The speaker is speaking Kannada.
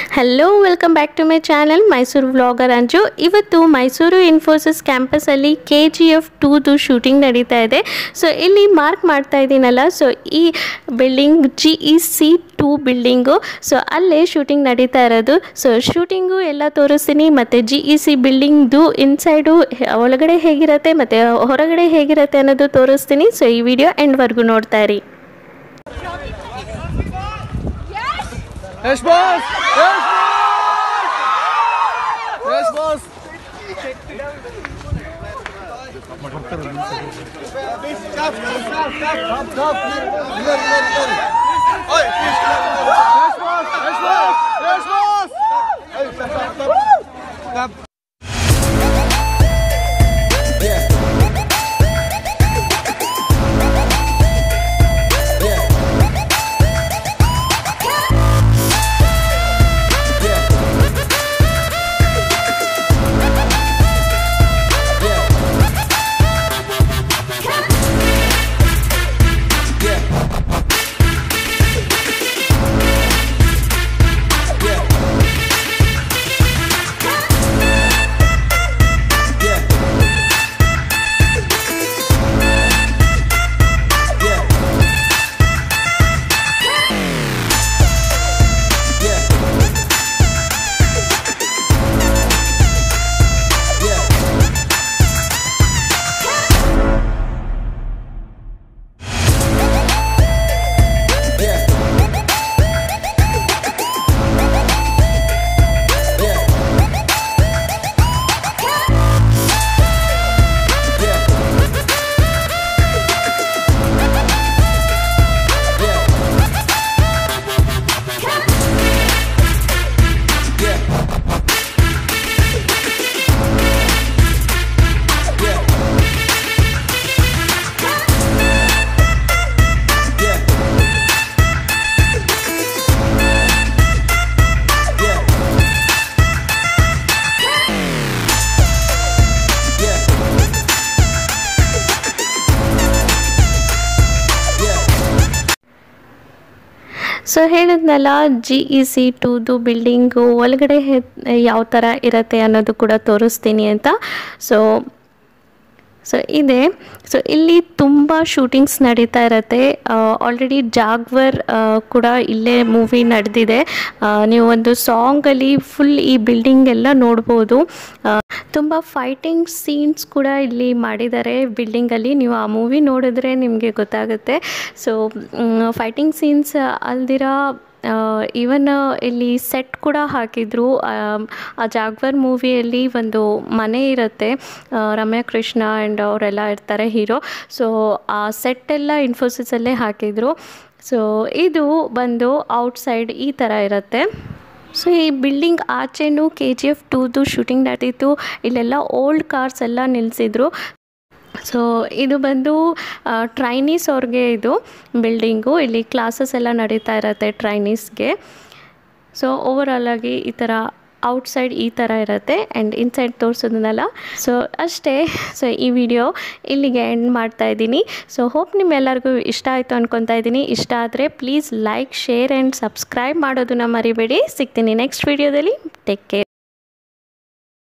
Hello welcome back to my channel Mysuru vlogger Anju ಇವತ್ತು ಮೈಸೂರು ಇನ್ಫೋಸಿಸ್ ಕ್ಯಾಂಪಸಲ್ಲಿ ಕೆ ಜಿ ಎಫ್ ಟೂದು ಶೂಟಿಂಗ್ ನಡೀತಾ ಇದೆ ಸೊ ಇಲ್ಲಿ ಮಾರ್ಕ್ ಮಾಡ್ತಾ ಇದ್ದೀನಲ್ಲ ಸೊ ಈ building G E C two building so ಅಲ್ಲೇ ಶೂಟಿಂಗ್ ನಡೀತಾ ಇರೋದು ಸೊ ಶೂಟಿಂಗು ಎಲ್ಲ ತೋರಿಸ್ತೀನಿ ಮತ್ತು ಜಿ ಇ ಸಿ ಬಿಲ್ಡಿಂಗ್ದು ಇನ್ಸೈಡು ಒಳಗಡೆ ಹೇಗಿರುತ್ತೆ ಮತ್ತು ಹೊರಗಡೆ ಹೇಗಿರುತ್ತೆ ಅನ್ನೋದು ತೋರಿಸ್ತೀನಿ ಸೊ ಈ ವಿಡಿಯೋ ಎಂಡ್ವರೆಗೂ ನೋಡ್ತಾ ಇರಿ Yes, boss! Yes, boss! Yes, boss! Stop, stop, stop, stop. Clear, clear, clear. Oi, please, clear. Yes, boss! Yes, boss! Yes, boss! Hey, stop, stop, stop. Stop. So ಹೇಳಿದ್ನಲ್ಲ ಜಿ ಇ ಸಿ ಟೂದು ಬಿಲ್ಡಿಂಗು ಒಳಗಡೆ ಯಾವ ಥರ ಇರುತ್ತೆ ಅನ್ನೋದು ಕೂಡ ತೋರಿಸ್ತೀನಿ ಅಂತ ಸೊ ಸೊ ಇದೆ ಸೊ ಇಲ್ಲಿ ತುಂಬ ಶೂಟಿಂಗ್ಸ್ ನಡೀತಾ ಇರುತ್ತೆ ಆಲ್ರೆಡಿ ಜಾಗ್ವರ್ ಆ, ಕೂಡ ಇಲ್ಲೇ ಮೂವಿ ನಡೆದಿದೆ ನೀವು ಒಂದು ಸಾಂಗಲ್ಲಿ ಫುಲ್ ಈ ಬಿಲ್ಡಿಂಗ್ ಎಲ್ಲ ನೋಡ್ಬೋದು ಆ, ತುಂಬ ಫೈಟಿಂಗ್ ಸೀನ್ಸ್ ಕೂಡ ಇಲ್ಲಿ ಮಾಡಿದ್ದಾರೆ ಬಿಲ್ಡಿಂಗಲ್ಲಿ ನೀವು ಆ ಮೂವಿ ನೋಡಿದ್ರೆ ನಿಮಗೆ ಗೊತ್ತಾಗುತ್ತೆ ಸೊ ಫೈಟಿಂಗ್ ಸೀನ್ಸ್ ಅಲ್ದಿರ ಈವನ್ ಇಲ್ಲಿ ಸೆಟ್ ಕೂಡ ಹಾಕಿದ್ರು ಆಮ್, ಆ ಜಾಗ್ವರ್ ಮೂವಿಯಲ್ಲಿ ಒಂದು ಮನೆ ಇರುತ್ತೆ ಆ, ರಮ್ಯಾ ಕೃಷ್ಣ ಆ್ಯಂಡ್ ಅವರೆಲ್ಲ ಇರ್ತಾರೆ ಹೀರೋ ಸೊ ಆ ಸೆಟ್ ಎಲ್ಲ ಇನ್ಫೋಸಿಸಲ್ಲೇ ಹಾಕಿದ್ರು ಸೊ ಇದು ಬಂದು ಔಟ್ಸೈಡ್ ಈ ಥರ ಇರುತ್ತೆ ಸೊ ಈ ಬಿಲ್ಡಿಂಗ್ ಆಚೆನೂ ಕೆ ಜಿ ಎಫ್ ಟೂದು ಶೂಟಿಂಗ್ ನಡೀತು ಇಲ್ಲೆಲ್ಲ ಓಲ್ಡ್ ಕಾರ್ಸ್ ಎಲ್ಲ ನಿಲ್ಲಿಸಿದ್ರು ಸೊ ಇದು ಬಂದು ಟ್ರೈನೀಸ್ ಅವ್ರಿಗೆ ಇದು ಬಿಲ್ಡಿಂಗು ಇಲ್ಲಿ ಕ್ಲಾಸಸ್ ಎಲ್ಲ ನಡೀತಾ ಇರುತ್ತೆ ಟ್ರೈನೀಸ್ಗೆ ಸೊ ಓವರಾಲ್ ಆಗಿ ಈ ಥರ ಔಟ್ಸೈಡ್ ಈ ಥರ ಇರುತ್ತೆ ಆ್ಯಂಡ್ ಇನ್ಸೈಡ್ ತೋರಿಸೋದನ್ನೆಲ್ಲ ಸೊ ಅಷ್ಟೇ ಸೊ ಈ ವಿಡಿಯೋ ಇಲ್ಲಿಗೆ ಎಂಡ್ ಮಾಡ್ತಾ ಇದ್ದೀನಿ ಸೊ ಹೋಪ್ ನಿಮ್ಮೆಲ್ಲರಿಗೂ ಇಷ್ಟ ಆಯಿತು ಅನ್ಕೊತಾ ಇದ್ದೀನಿ ಇಷ್ಟ ಆದರೆ please like share and subscribe ಮಾಡೋದನ್ನ ಮರಿಬೇಡಿ ಸಿಗ್ತೀನಿ ನೆಕ್ಸ್ಟ್ ವಿಡಿಯೋದಲ್ಲಿ ಟೇಕ್ ಕೇರ್